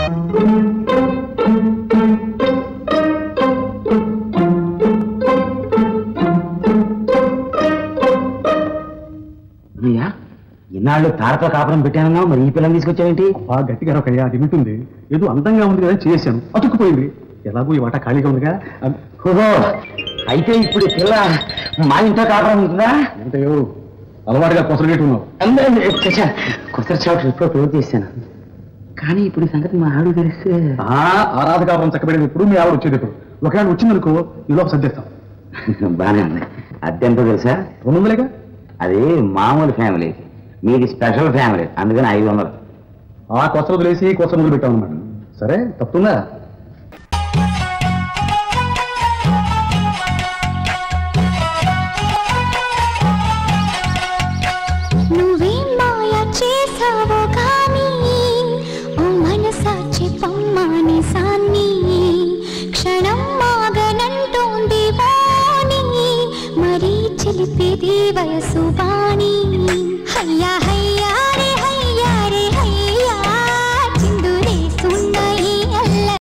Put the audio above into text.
అయ్యా ఇన్నాళ్ళు తారతో కాపురం పెట్టానన్నా మరి ఈ పిల్లని తీసుకొచ్చావేంటి బాగా గట్టిగా ఒక అది వింటుంది ఏదో అందంగా ఉంది కదా చేశాను అతుక్కుపోయింది ఎలాగో ఈ వాట ఖాళీగా ఉందిగా అం- ఓహో అయితే ఇప్పుడు ఈ పిల్ల మా ఇంట్లో కాపురం ఉంటుందా ఏంటయ్యో అలవాటుగా కొసరగేటు ఉన్నావు కొత్త చోట్ల ఎప్పుడో ప్రూవ్ చేశాను కానీ ఇప్పుడు ఈ సంగతి మా ఆవిడ తెలిస్తే ఆ ఆరాధ కాపురం చక్కబడేది ఎప్పుడు మీ ఆవిడ వచ్చేది ఇప్పుడు ఒకవేళ వచ్చిందనుకో ఈలోపు సర్దేస్తాం బానే ఉంది అద్దెంతో తెలుసా రెండు వందలేగా అది మామూలు ఫ్యామిలీ మీది స్పెషల్ ఫ్యామిలీ అందుకని ఐదు వందలు ఆ కొసర వదిలేసి కొసర మొదలు పెట్టాం అనమాట సరే తప్పుతుందా నువ్వేం మాయ చేసావో కానీ ఓ మనసాచి పమ్మాని సాన్ని క్షణం మాగనంటోంది వాణి మరీ చిలిపిది వయసు బాణి